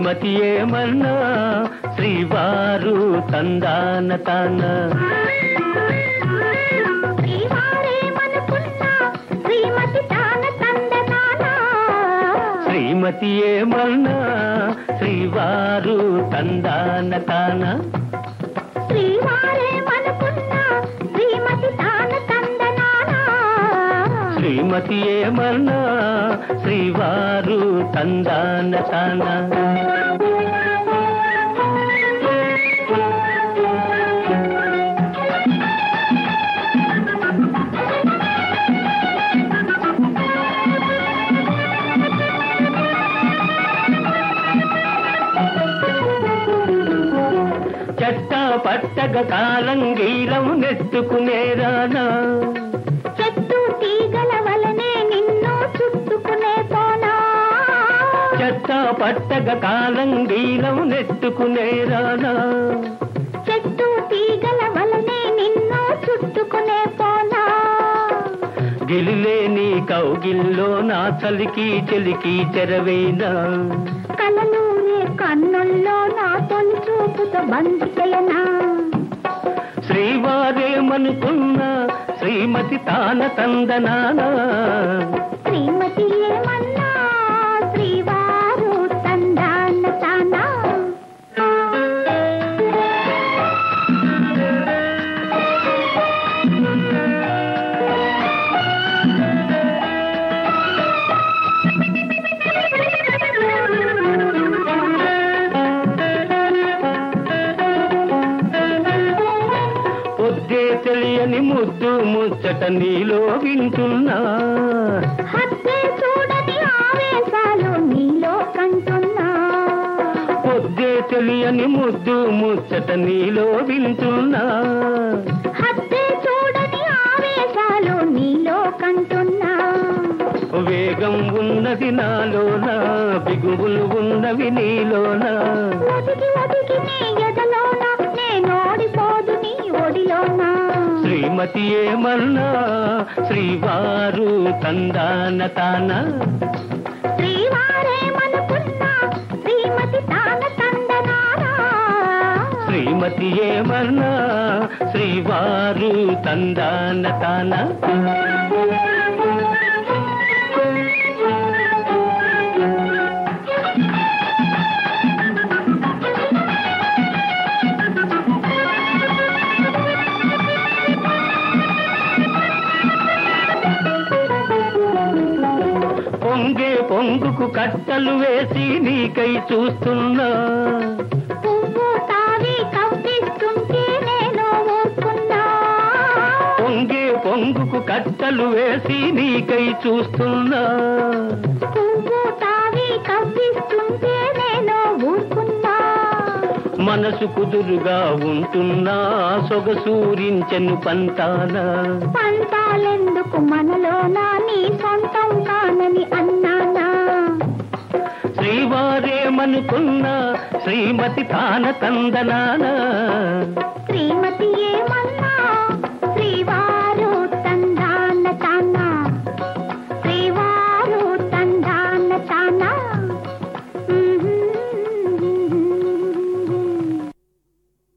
శ్రీమతి ఏమన్నా శ్రీవారు తందాన తాన శ్రీవారేమనుకున్నా శ్రీమతి తాన తందనానా శ్రీమతి ఏమన్నా శ్రీవారు తందాన తాన శ్రీవారేమనుకున్నా శ్రీమతి తాన తందనానా శ్రీమతి ఏమన్నా శ్రీవారు తందాన తాన చెట్ట పట్టగ కాలంగీలం నెట్టుకునేరానా చెట్టు తీగల వలనే నిన్ను చుట్టుకునే పోనా చెట్ట పట్టగ కాలంగీలం నెట్టుకునేరానా చెట్టు తీగల వలనే నిన్ను చుట్టుకునే పోనా గిలిలేని కౌగిల్లో నా చలికి చెలికి చెరవేనా కలలూరే కన్నుల్లో నా తొలి చూపుతో బంధికయనా శ్రీవారేమనుకున్నా శ్రీమతి తాన తందనానా శ్రీమతి ఏమన్నా శ్రీవారు తందాన తానా పొద్దే తెలియని ముద్దు ముచ్చట నీలో వింటున్నా హత్తే చూడని ఆవేశాలు నీలో కంటున్నా పొద్దే తెలియని ముద్దు ముచ్చట నీలో వింటున్నా హత్తే చూడని ఆవేశాలు నీలో కంటున్నా వేగం ఉన్నది నాలోన బిగువులు ఉన్నవి నీలోన ఒదిగి ఒదిగి నీ ఎదలోన నేనోడిపోదు నీ ఒడిలోన శ్రీమతి ఏమన్నా శ్రీవారు తందాన తాన శ్రీవారేమనుకున్నా శ్రీమతి తాన తందనారా శ్రీమతి ఏమన్నా శ్రీవారు తందాన తాన పొంగే పొంగుకు కట్టలు వేసి నీకై చూస్తున్నా పువ్వు తావి కవ్విస్తుంటే నేను ఊరుకున్నా పొంగే పొంగుకు కట్టలు వేసి నీకై చూస్తున్నా పువ్వు తావి కవ్విస్తుంటే నేను ఊరుకున్నా మనసు కుదురుగా ఉంటున్నా సొగసూరించెను పంతానా పంతాలెందుకు మనలోనా నీ సొంతం కానని అన్నానా శ్రీవారేమనుకున్నా శ్రీమతి తాన తందనానా శ్రీమతి ఏమన్నా